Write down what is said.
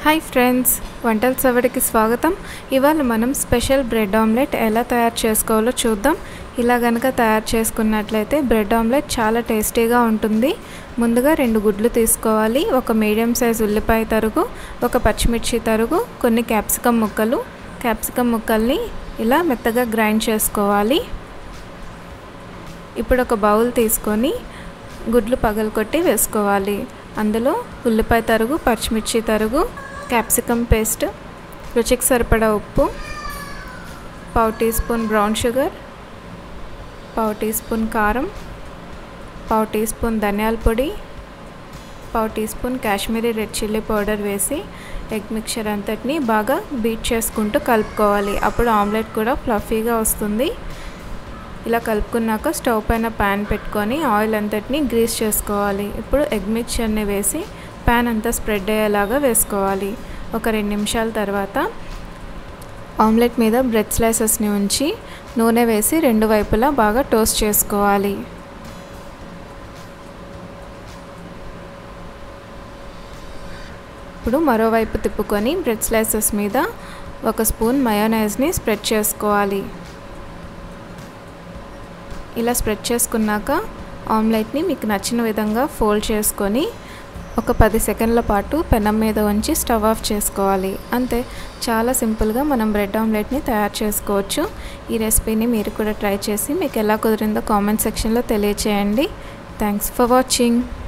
hi friends వంటల సవడికి స్వాగతం ఇవాళ మనం స్పెషల్ బ్రెడ్ ఆమ్లెట్ ఎలా తయారు చేసుకోవాలో చూద్దాం ఇలా గనక తయారు చేసుకున్నట్లయితే బ్రెడ్ ఆమ్లెట్ చాలా టేస్టీగా ఉంటుంది ముందుగా రెండు గుడ్లు తీసుకోవాలి ఒక మీడియం సైజ్ ఉల్లిపాయ తరుగు ఒక పచ్చిమిర్చి తరుగు కొన్ని క్యాప్సికమ్ ముక్కలు క్యాప్సికమ్ ముక్కల్ని ఇలా మెత్తగా గ్రైండ్ చేసుకోవాలి ఇప్పుడు ఒక బౌల్ తీసుకొని గుడ్లు పగలకొట్టి వేసుకోవాలి అందులో ఉల్లిపాయ తరుగు పచ్చిమిర్చి తరుగు క్యాప్సికమ్ పేస్ట్ రుచికి సరిపడా ఉప్పు పావు టీ స్పూన్ బ్రౌన్ షుగర్ పావు టీ స్పూన్ కారం పావు టీ స్పూన్ ధనియాల పొడి పావు teaspoon Kashmiri red chilli powder వేసి ఎగ్ మిక్చర్ అంతటిని బాగా బీట్ చేసుకుంటూ కలుపుకోవాలి అప్పుడు ఆమ్లెట్ కూడా ఫ్లఫీగా వస్తుంది ఇలా కలుపుకున్నాక స్టవ్ పైన ప్యాన్ పెట్టుకొని ఆయిల్ అంతటిని గ్రీస్ చేసుకోవాలి ఇప్పుడు ఎగ్ మిక్చర్ని వేసి ప్యాన్ అంతా స్ప్రెడ్ అయ్యేలాగా వేసుకోవాలి ఒక రెండు నిమిషాల తర్వాత ఆమ్లెట్ మీద బ్రెడ్ స్లైసెస్ని ఉంచి నూనె వేసి రెండు వైపులా బాగా టోస్ట్ చేసుకోవాలి ఇప్పుడు మరోవైపు తిప్పుకొని బ్రెడ్ స్లైసెస్ మీద ఒక స్పూన్ మయోనైజ్ని స్ప్రెడ్ చేసుకోవాలి ఇలా స్ప్రెడ్ చేసుకున్నాక ఆమ్లెట్ని మీకు నచ్చిన విధంగా ఫోల్డ్ చేసుకొని ఒక పది సెకండ్ల పాటు పెనం మీద ఉంచి స్టవ్ ఆఫ్ చేసుకోవాలి అంతే చాలా సింపుల్గా మనం బ్రెడ్ ఆమ్లెట్ని తయారు చేసుకోవచ్చు ఈ రెసిపీని మీరు కూడా ట్రై చేసి మీకు ఎలా కుదిరిందో కామెంట్ సెక్షన్లో తెలియచేయండి థ్యాంక్స్ ఫర్ వాచింగ్